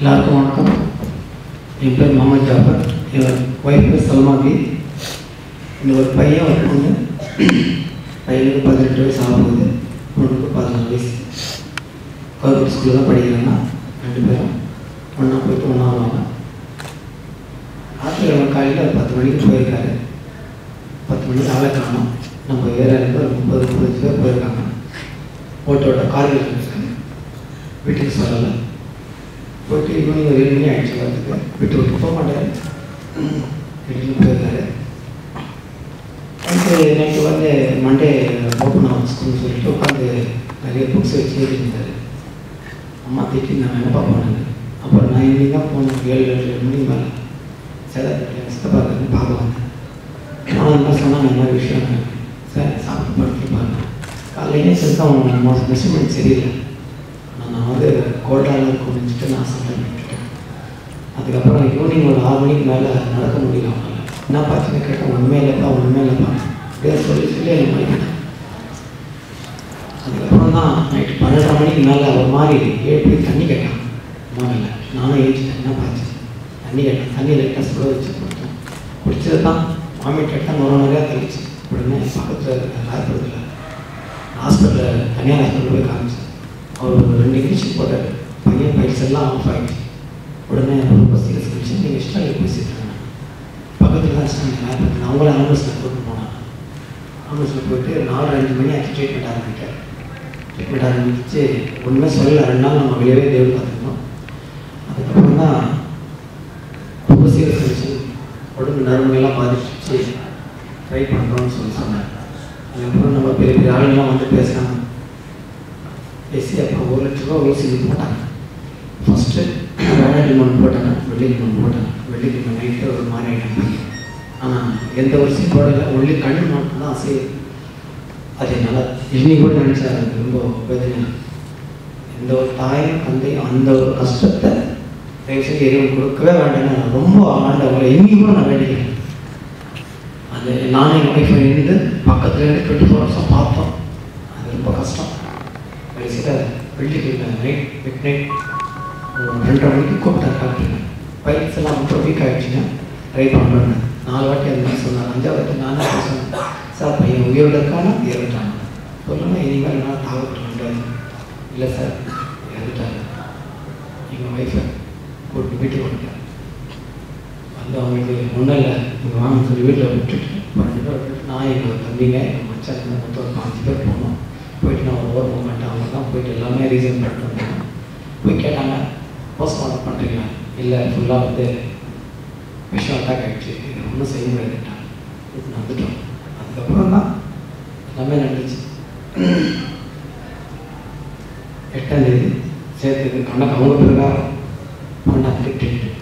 எல்லாருக்கும் வணக்கம் என் பேர் முகமது ஜாஃபர் என் ஒய்ஃப் பேர் சல்மாபி இந்த ஒரு பையன் ஒரு பொண்ணு பையனுக்கு பதினெட்டு வயசு ஆகுது பொண்ணுக்கு பதினாலு வயசு கவர்மெண்ட் ஸ்கூலில் தான் படிக்கிறாங்க ரெண்டு பேரும் ஒன்றா போயிட்டு ஒன்றா வருவாங்க ஞாயிற்றுக்கிழமை காலையில் ஒரு பத்து மணிக்கு போயிருக்காரு பத்து மணிக்கு ஆளை காணும் நம்ம வேறு இருந்து ஒரு முப்பது முப்பத்தஞ்சு பேர் போயிருக்காங்க ஓட்டோட கார்கள் இருக்காங்க வீட்டுக்கு சொல்லலை போயிட்டு ஈவினிங் ஒரு ஏழு மணி ஆயிடுச்சு வரதுக்கு விட்டு விட்டு போக மாட்டாரு திடீர்னு போயிருக்காரு வந்து நைட்டு வந்து மண்டே ஓப்பன் ஆகும் ஸ்கூல்னு சொல்லிட்டு உட்காந்து நிறைய புக்ஸ் வச்சு எழுதிட்டு இருந்தார் அம்மா திட்டி நான் என்னப்பா போனேன் அப்புறம் நான் ஈவினிங் தான் போனேன் ஏழு ஏழு மணிக்கு மேலே சரி சித்தப்பா பார்க்க வந்தேன் ஆனால் என்ன சொன்னாங்க என்ன விஷயம் சார் சாப்பிட்டு படுத்து பாருங்க காலையிலே சொல்லிட்டு அவங்க நம்ம மெஷர்மெண்ட் சரியில்லை ஆனால் நான் வந்து கோல்டாக இருக்கும் நினச்சிட்டு நான் சாப்பிட்டு விட்டுட்டேன் அதுக்கப்புறம் ஈவினிங் ஒரு ஆறு மணிக்கு மேலே நடக்க முடியல அவங்களால என்ன பார்த்துன்னு கேட்டேன் உண்மையிலப்பா உண்மையிலப்பா அப்படியே சொல்லி சொல்லி எனக்கு மதிக்கிட்டேன் அதுக்கப்புறம் தான் நைட்டு பன்னெண்டரை மணிக்கு மேலே ஒரு மாதிரி ஏழு தண்ணி கேட்டான் முதல்ல நானும் ஏற்றிட்டேன் என்ன பார்த்து தண்ணி கேட்டேன் தண்ணி லைட்டாக சுட வச்சு கொடுத்தேன் குடிச்சது தான் வாமிட் எடுத்தால் நூறு நிறையா தள்ளிச்சு உடனே பக்கத்தில் ராயபுரத்தில் ஹாஸ்பிட்டலில் தனியார் ஹாஸ்பிட்டல் போய் காமிச்சேன் அவர் ஒரு ரெண்டு இன்ஜெக்ஷன் போட்டார் பையன் பைல்ஸ் எல்லாம் ஆஃப் ஆகிடுச்சு உடனே ரொம்ப சீரியஸ் கண்டிஷன் நீங்கள் இஷ்டம் பேசிட்டு இருக்காங்க பக்கத்தில் தான் ஸ்டாண்ட் ராயபுரத்தில் அவங்களே ஆம்புலன்ஸில் கூட்டு போனாங்க ஆம்புலன்ஸில் போயிட்டு நாலு அஞ்சு மணி ஆச்சு ட்ரீட்மெண்ட் ஆரம்பிட்டார் ட்ரீட்மெண்ட் ஆரம்பிச்சு ஒன்றுமே சொல்லலை ரெண்டு நாள் நம்ம வெளியவே தேவை பார்த்துக்கணும் அதுக்கப்புறம் தான் ரொம்ப சீரியஸ் கண்டிஷன் உடம்பு நரம்புலாம் பாதிச்சு ட்ரை பண்ணுறோம்னு சொல்லி சொன்னார் அதுக்கப்புறம் நம்ம பெரிய பெரிய ஆளுங்கெல்லாம் வந்து பேசுகிறாங்க பேசி அப்புறம் ஒரு லட்ச ரூபா ஊசி போட்டாங்க ஃபஸ்ட்டு வேலைக்கிழமை போட்டாங்க வெள்ளிக்கிழமை போட்டாங்க வெள்ளிக்கிழமை நைட்டு ஒரு மாதிரி ஆகிட்டாங்க ஆனால் எந்த ஊசியும் போடலை ஒன்லி கண்ணு மட்டும் தான் அசையுது அது என்னால் இன்னைக்கு கூட நினச்சா எனக்கு ரொம்ப வேதனை எந்த ஒரு தாயும் தந்தையும் அந்த ஒரு கஷ்டத்தை தயவுசெய்து இறைவன் கொடுக்கவே வேண்டாம் நான் ரொம்ப ஆண்டவரை இன்னைக்கு கூட நான் வேண்டிக்கிறேன் அது நானும் என் ஒய்ஃபை இருந்து பக்கத்துல இருந்து டுவெண்ட்டி ஃபோர் ஹவர்ஸாக பார்த்தோம் அது ரொம்ப கஷ்டம் கடைசியில் வெள்ளிக்கிழமை நைட் மிட் நைட் ரெண்டரை மணிக்கு கூப்பிட்டார் டாக்டர் பைல்ஸ் எல்லாம் ரொம்ப வீக் ஆகிடுச்சுங்க ட்ரை பண்ணுறேன்னு நாலு வாட்டி அந்த மாதிரி சொன்னார் அஞ்சாவது நானே போய் சொன்னேன் சார் பையன் உயிரோட இருக்கானா இறந்துட்டாங்க சொல்லுங்க இனிமேல் என்னால் தாவட்டு முடியாது இல்லை சார் இறந்துட்டாங்க எங்கள் ஒய்ஃபை கூப்பிட்டு வீட்டுக்கு வந்துட்டேன் வந்து அவங்களுக்கு ஒன்றும் இல்லை நீங்கள் வாங்க சொல்லி வீட்டில் விட்டுட்டு பன்னெண்டு பேர் விட்டுட்டு நான் எங்கள் தம்பிங்க எங்கள் மச்சான் மொத்தம் ஒரு பாஞ்சு பேர் போனோம் போயிட்டு நான் ஒரு ஓர் மூமெண்ட் அவங்க தான் போயிட்டு எல்லாமே ரீசன் பண்ணிட்டு வந்தாங்க போய் கேட்டாங்க போஸ்ட்மார்ட்டம் பண்ணுறீங்களா இல்லை ஃபுல்லாக வந்து விஷம் அட்டாக் ஆகிடுச்சு இது ஒன்றும் செய்ய முடியாதுட்டாங்க இது வந்துட்டோம் அதுக்கப்புறம் தான் எல்லாமே நடந்துச்சு எட்டாம் தேதி சேர்த்து கணக்கு அவங்க பிரகாரம் பண்ண ட்ரீட்மெண்ட்